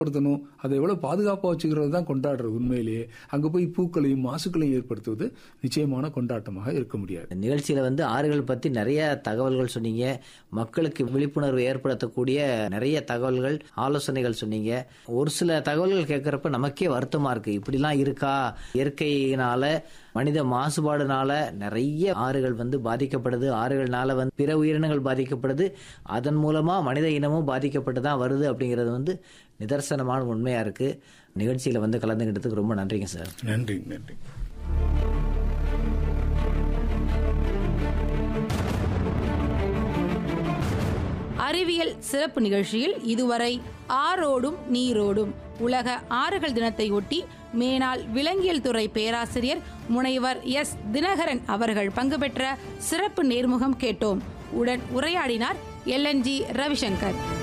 படுத்தணும் அதை எவ்வளவு பாதுகாப்பா வச்சுக்கிறது தான் கொண்டாடுறது உண்மையிலேயே அங்க போய் பூக்களையும் மாசுக்களையும் ஏற்படுத்துவது நிச்சயமான கொண்டாட்டமாக இருக்க முடியாது நிகழ்ச்சியில வந்து ஆறுகள் பத்தி நிறைய தகவல்கள் சொன்னீங்க மக்களுக்கு விழிப்புணர்வு ஏற்படுத்தக்கூடிய நிறைய தகவல்கள் ஆலோசனைகள் சொன்னீங்க ஒரு சில தகவல்கள் கேட்கறப்ப நமக்கே வருத்தமா இருக்கு இப்படிலாம் இருக்கா இயற்கையினால மனித மாசுபாடுனால நிறைய ஆறுகள் வந்து பாதிக்கப்படுது ஆறுகள்னால வந்து பிற உயிரினங்கள் பாதிக்கப்படுது அதன் மூலமா மனித இனமும் பாதிக்கப்பட்டு தான் வருது அப்படிங்கிறது வந்து நிதர்சனமான உண்மையா இருக்கு நிகழ்ச்சியில வந்து கலந்துக்கிட்டதுக்கு ரொம்ப நன்றிங்க சார் நன்றி நன்றி அறிவியல் சிறப்பு நிகழ்ச்சியில் இதுவரை ஆரோடும் நீரோடும் உலக ஆறுகள் தினத்தை ஒட்டி மேனாள் விலங்கியல் துறை பேராசிரியர் முனைவர் எஸ் தினகரன் அவர்கள் பங்கு பெற்ற சிறப்பு நேர்முகம் கேட்டோம் உடன் உரையாடினார் எல்என்ஜி ரவிசங்கர்